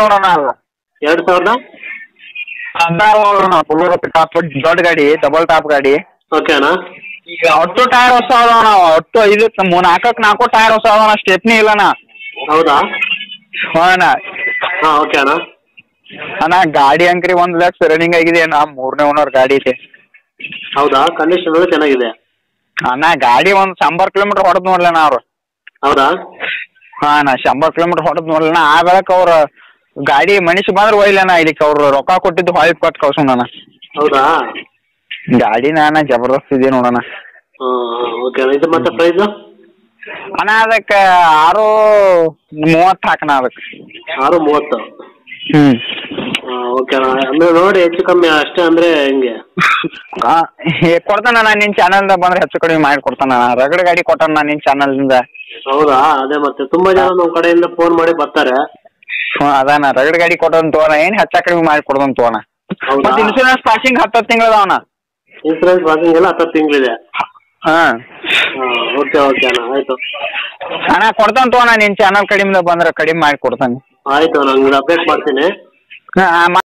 ನೋಡೋಣ ಅದು ಎರಡು ಸಾವಿರದ ಹದಿನಾರು ನೋಡೋಣ ಫುಲ್ ಟಾಪ್ ದೊಡ್ಡ ಗಾಡಿ ಡಬಲ್ ಟಾಪ್ ಗಾಡಿ ಓಕೆ ಅಣ್ಣ ಈಗ ಒಟ್ಟು ಟೈರ್ ಹೊಸ ಅದಾವಣ ಒಟ್ಟು ಇದು ಮೂರು ನಾಲ್ಕಕ್ಕೆ ನಾಲ್ಕು ಟೈರ್ ಹೊಸ ಅದಾವಣ ಸ್ಟೆಪ್ನಿ ಇಲ್ಲಣ್ಣ ಹೌದಾ ಹಾ ಅಣ್ಣ ಹಾಂ ಓಕೆ ಅಣ್ಣ ಅಣ್ಣ ಗಾಡಿ ಅಂಕ್ರಿ ಒಂದು ಲಕ್ಷ ರನ್ನಿಂಗ್ ಆಗಿದೆ ಅಣ್ಣ ಮೂರನೇ ಓನರ್ ಗಾಡಿ ಇದೆ ಹೌದಾ ಕಂಡೀಷನ್ ಎಲ್ಲ ಚೆನ್ನಾಗಿದೆ ಅಣ್ಣ ಗಾಡಿ ಒಂದು ಶಂಬರ್ ಕಿಲೋಮೀಟರ್ ಹೊಡೆದ್ ನೋಡ್ಲಣ್ಣ ಅವ್ರು ಹೌದಾ ಹಾ ಅಣ್ಣ ಶಂಬರ್ ಕಿಲೋಮೀಟರ್ ಹೊಡೆದ್ ನೋಡ್ಲಣ್ಣ ಆ ಬೆಳಕ್ ಅವ್ರ ಗಾಡಿ ಮನುಷ್ಯ ಬಂದ್ರೆ ಒಯ್ಲಣ್ಣ ಇದಕ್ಕೆ ಅವ್ರು ರೊಕ್ಕ ಕೊಟ್ಟಿದ್ದು ಹೊಳ್ ಕೊಟ್ಟು ಕಳ್ಸೋಣ ಹೌದಾ ಗಾಡಿ ನಾನ ಜಬರ್ದಸ್ತ್ ಇದೆ ನೋಡೋಣ ಹಾಂ ಓಕೆ ಅಣ್ಣ ಇದು ಮತ್ತೆ ಪ್ರೈಸು ಅಣ್ಣ ಅದಕ್ಕೆ ಆರು ಮೂವತ್ತು ಹಾಕಣ ಅದಕ್ಕೆ ಆರು ಮೂವತ್ತು ಹ್ಞೂ ಹಾಂ ಓಕೆ ಅಣ್ಣ ಅಂದರೆ ನೋಡಿ ಹೆಚ್ಚು ಕಮ್ಮಿ ಅಷ್ಟೇ ಅಂದರೆ ಹೆಂಗೆ ಕೊಡ್ತಾನ ನಾನು ನಿನ್ನ ಚಾನಲ್ದಾಗ ಬಂದ್ರೆ ಹೆಚ್ಚು ಕಡಿಮೆ ಮಾಡಿ ಕೊಡ್ತಾನ ರಗಡ್ ಗಾಡಿ ಕೊಟ್ಟಾನ ನಾನು ನಿನ್ನ ಚಾನಲ್ದಿಂದ ಹೌದಾ ಅದೇ ಮತ್ತೆ ತುಂಬ ಜನ ನಮ್ಮ ಕಡೆಯಿಂದ ಫೋನ್ ಮಾಡಿ ಬರ್ತಾರೆ ಹ್ಞೂ ಅದಾನ ರಗಡ್ ಗಾಡಿ ಕೊಟ್ಟೋನ್ ತಗೋಣ ಏನು ಹೆಚ್ಚು ಕಡಿಮೆ ಮಾಡಿ ಕೊಡೋನ್ ತಗೋಣ ಹೌದಾ? ಮತ್ತೆ ಇನ್ಸೂರೆನ್ಸ್ ಪಾಸಿಂಗ್ ಹತ್ತು ತಿಂಗಳು ಅದಾವಣ ಇನ್ಸೂರೆನ್ಸ್ ವಾಕಿಂಗ್ ಎಲ್ಲ ಹತ್ತು ತಿಂಗಳಿದೆ ಹಾಂ ಹಾಂ ಓಕೆ ಓಕೆ ಅಣ್ಣ ಆಯಿತು ಅಣ್ಣ ಕೊಡ್ತಾನ ತಗೋಣ ನಿನ್ನ ಚಾನಲ್ ಕಡಿಮೆ ಬಂದ್ರೆ ಕಡಿಮೆ ಮಾಡಿ ಕೊಡ್ತಾನೆ ಆಯಿತು ನಾನು ಅಪ್ಡೇಟ್ ಮಾಡ್ತೀನಿ ಹಾಂ